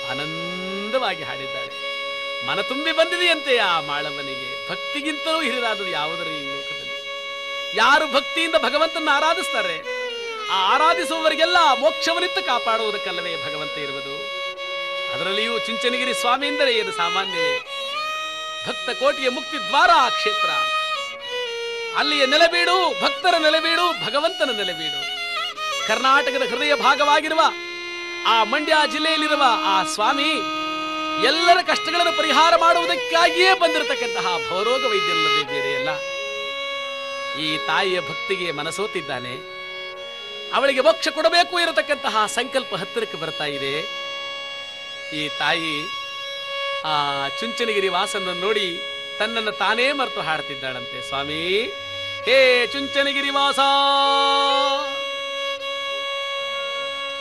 ಆನಂದವಾಗಿ ಹಾಡಿದ್ದಾಳೆ ಮನ ತುಂಬಿ ಬಂದಿದೆಯಂತೆ ಆ ಮಾಳವನಿಗೆ ಭಕ್ತಿಗಿಂತಲೂ ಹಿರಿದಾದದು ಯಾವುದರ ಈ ಲೋಕದಲ್ಲಿ ಯಾರು ಭಕ್ತಿಯಿಂದ ಭಗವಂತನ ಆರಾಧಿಸ್ತಾರೆ ಆ ಆರಾಧಿಸುವವರಿಗೆಲ್ಲ ಮೋಕ್ಷವನಿತ್ತು ಕಾಪಾಡುವುದಕ್ಕಲ್ಲವೇ ಭಗವಂತ ಇರುವುದು ಅದರಲ್ಲಿಯೂ ಚುಂಚನಗಿರಿ ಸ್ವಾಮಿ ಎಂದರೆ ಏನು ಸಾಮಾನ್ಯವೇ ಭಕ್ತ ಕೋಟಿಯ ಮುಕ್ತಿ ದ್ವಾರ ಆ ಕ್ಷೇತ್ರ ಅಲ್ಲಿಯ ನೆಲೆಬೀಡು ಭಕ್ತರ ನೆಲೆಬೀಡು ಭಗವಂತನ ನೆಲೆಬೀಡು ಕರ್ನಾಟಕದ ಹೃದಯ ಭಾಗವಾಗಿರುವ ಆ ಮಂಡ್ಯ ಜಿಲ್ಲೆಯಲ್ಲಿರುವ ಆ ಸ್ವಾಮಿ ಎಲ್ಲರ ಕಷ್ಟಗಳನ್ನು ಪರಿಹಾರ ಮಾಡುವುದಕ್ಕಾಗಿಯೇ ಬಂದಿರತಕ್ಕಂತಹ ಭವರೋಗ ವೈದ್ಯರಲ್ಲದೆ ಬೇರೆಯಲ್ಲ ಈ ತಾಯಿಯ ಭಕ್ತಿಗೆ ಮನಸೋತಿದ್ದಾನೆ ಅವಳಿಗೆ ಮೋಕ್ಷ ಕೊಡಬೇಕು ಇರತಕ್ಕಂತಹ ಸಂಕಲ್ಪ ಹತ್ತಿರಕ್ಕೆ ಬರ್ತಾ ಇದೆ ಈ ತಾಯಿ ಆ ಚುಂಚನಗಿರಿ ವಾಸನ ನೋಡಿ ತನ್ನನ್ನು ತಾನೇ ಮರೆತು ಹಾಡ್ತಿದ್ದಾಳಂತೆ ಸ್ವಾಮಿ ಹೇ ಚುಂಚನಗಿರಿ ವಾಸ